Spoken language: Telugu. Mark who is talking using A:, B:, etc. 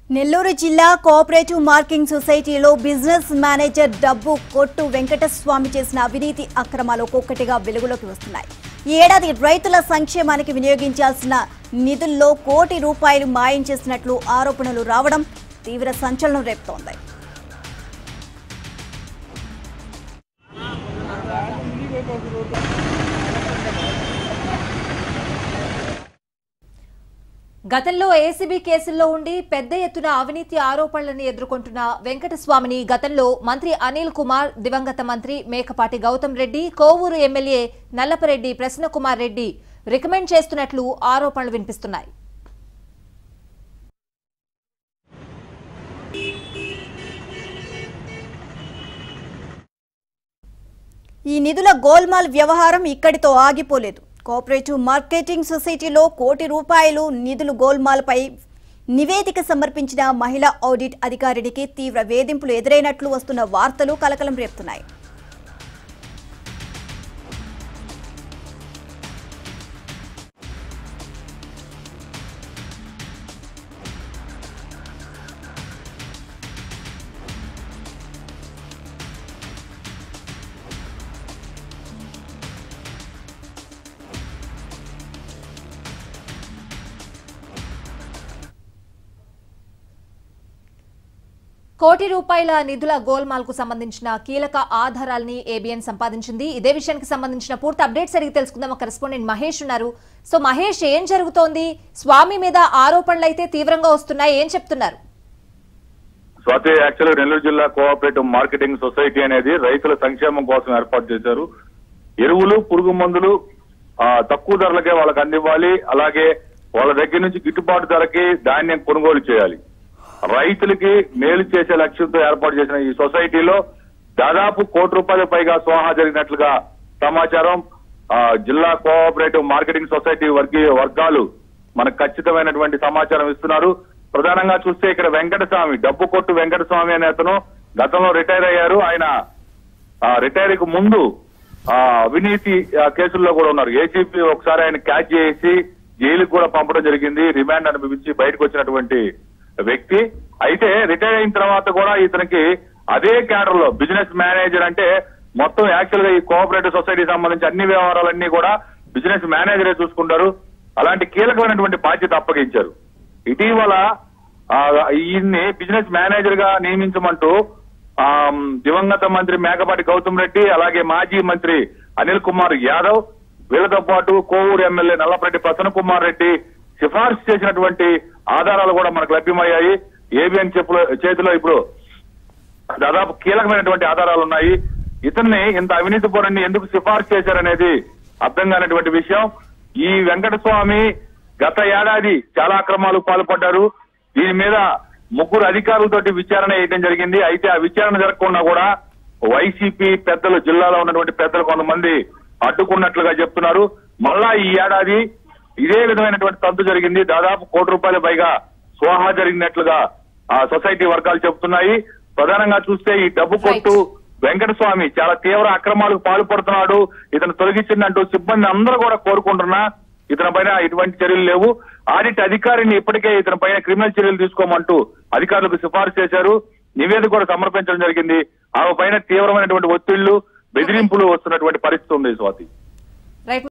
A: నెల్లూరు జిల్లా కోఆపరేటివ్ మార్కింగ్ సొసైటీలో బిజినెస్ మేనేజర్ డబ్బు కొట్టు వెంకటస్వామి చేసిన అవినీతి అక్రమాలు ఒక్కొక్కటిగా వెలుగులోకి వస్తున్నాయి ఈ ఏడాది రైతుల సంక్షేమానికి వినియోగించాల్సిన నిధుల్లో కోటి రూపాయలు మాయం చేసినట్లు ఆరోపణలు రావడం తీవ్ర సంచలనం రేపుతోంది
B: గతంలో ఏసీబీ కేసుల్లో ఉండి పెద్ద ఎత్తున అవినీతి ఆరోపణలను ఎదుర్కొంటున్న వెంకటస్వామిని గతంలో మంత్రి అనిల్ కుమార్ దివంగత మంత్రి మేకపాటి గౌతమ్ రెడ్డి కోవూరు ఎమ్మెల్యే నల్లపరెడ్డి ప్రసన్నకుమార్ రెడ్డి రికమెండ్ చేస్తున్నట్లు ఆరోపణలు వినిపిస్తున్నాయి
A: ఈ నిధుల గోల్మాల్ వ్యవహారం ఇక్కడితో ఆగిపోలేదు కోఆపరేటివ్ మార్కెటింగ్ సొసైటీలో కోటి రూపాయలు నిధులు గోల్మాల్పై నివేదిక సమర్పించిన మహిళా ఆడిట్ అధికారినికి తీవ్ర వేధింపులు ఎదురైనట్లు వస్తున్న వార్తలు కలకలం రేపుతున్నాయి
B: కోటి రూపాయల నిధుల గోల్మాల్ కు సంబంధించిన కీలక ఆధారాలని ఏబిఎన్ సంపాదించింది ఇదే విషయానికి సంబంధించిన పూర్తి అప్డేట్స్ అడిగి తెలుసుకుందాం మా కరెస్పాండెంట్ మహేష్ ఉన్నారు సో మహేష్ ఏం జరుగుతోంది స్వామి మీద ఆరోపణలు అయితే తీవ్రంగా వస్తున్నాయి ఏం చెప్తున్నారు
C: స్వాతి యాక్చువల్ నెల్లూరు జిల్లా కోఆపరేటివ్ మార్కెటింగ్ సొసైటీ అనేది రైతుల సంక్షేమం కోసం ఏర్పాటు చేశారు ఎరువులు పురుగు మందులు ఆ, తక్కువ ధరలకే వాళ్ళకి అందివ్వాలి అలాగే వాళ్ళ దగ్గర నుంచి గిట్టుబాటు ధరకి ధాన్యం కొనుగోలు చేయాలి రైతులకి మేలు చేసే లక్ష్యంతో ఏర్పాటు చేసిన ఈ సొసైటీలో దాదాపు కోటి రూపాయల పైగా స్వాహా జరిగినట్లుగా సమాచారం ఆ, జిల్లా కోఆపరేటివ్ మార్కెటింగ్ సొసైటీ వర్గీయ వర్గాలు మనకు ఖచ్చితమైనటువంటి సమాచారం ఇస్తున్నారు ప్రధానంగా చూస్తే ఇక్కడ వెంకటస్వామి డబ్బు కొట్టు వెంకటస్వామి అనే అతను గతంలో రిటైర్ అయ్యారు ఆయన ఆ రిటైర్ కు ముందు ఆ అవినీతి ఆ, కేసుల్లో కూడా ఉన్నారు ఏసీపీ ఒకసారి ఆయన క్యాచ్ చేసి జైలుకు కూడా పంపడం జరిగింది రిమాండ్ అనుభవించి బయటకు వచ్చినటువంటి వ్యక్తి అయితే రిటైర్ అయిన తర్వాత కూడా ఇతనికి అదే క్యాడర్ లో బిజినెస్ మేనేజర్ అంటే మొత్తం యాక్చువల్ గా ఈ కోఆపరేటివ్ సొసైటీ సంబంధించి అన్ని వ్యవహారాలన్నీ కూడా బిజినెస్ మేనేజరే చూసుకుంటారు అలాంటి కీలకమైనటువంటి బాధ్యత అప్పగించారు ఇటీవల ఆ, ఈయన్ని బిజినెస్ మేనేజర్ గా నియమించమంటూ ఆ, దివంగత మంత్రి మేకపాటి గౌతమ్ రెడ్డి అలాగే మాజీ మంత్రి అనిల్ కుమార్ యాదవ్ వీళ్ళతో పాటు కోవూరు ఎమ్మెల్యే నల్లపరెడ్డి ప్రసన్న కుమార్ రెడ్డి సిఫార్సు చేసినటువంటి ఆధారాలు కూడా మనకు లభ్యమయ్యాయి ఏబిఎన్ చెప్పులో చేతిలో ఇప్పుడు దాదాపు కీలకమైనటువంటి ఆధారాలు ఉన్నాయి ఇతన్ని ఇంత అవినీతి పరుణ్ణి ఎందుకు సిఫార్సు చేశారనేది అర్థం కానటువంటి విషయం ఈ వెంకటస్వామి గత ఏడాది చాలా అక్రమాలకు పాల్పడ్డారు దీని మీద ముగ్గురు అధికారులతోటి విచారణ చేయడం జరిగింది అయితే ఆ విచారణ జరగకుండా కూడా వైసీపీ పెద్దలు జిల్లాలో ఉన్నటువంటి పెద్దలు కొంతమంది అడ్డుకున్నట్లుగా చెప్తున్నారు మళ్ళా ఈ ఏడాది ఇదే విధమైనటువంటి తంతు జరిగింది దాదాపు కోటి రూపాయల పైగా స్వాహా జరిగినట్లుగా ఆ సొసైటీ వర్గాలు చెబుతున్నాయి ప్రధానంగా చూస్తే ఈ డబ్బు కొట్టు వెంకటస్వామి చాలా తీవ్ర అక్రమాలకు పాల్పడుతున్నాడు ఇతను తొలగించిందంటూ సిబ్బంది అందరూ కూడా కోరుకుంటున్నా ఇతని పైన ఎటువంటి చర్యలు లేవు ఆడిట్ అధికారిని ఇప్పటికే ఇతని పైన క్రిమినల్ చర్యలు తీసుకోమంటూ అధికారులకు సిఫార్సు చేశారు నివేదిక కూడా సమర్పించడం జరిగింది ఆమె పైన తీవ్రమైనటువంటి ఒత్తిళ్లు బెదిరింపులు వస్తున్నటువంటి పరిస్థితి ఉంది స్వాతి
B: రైట్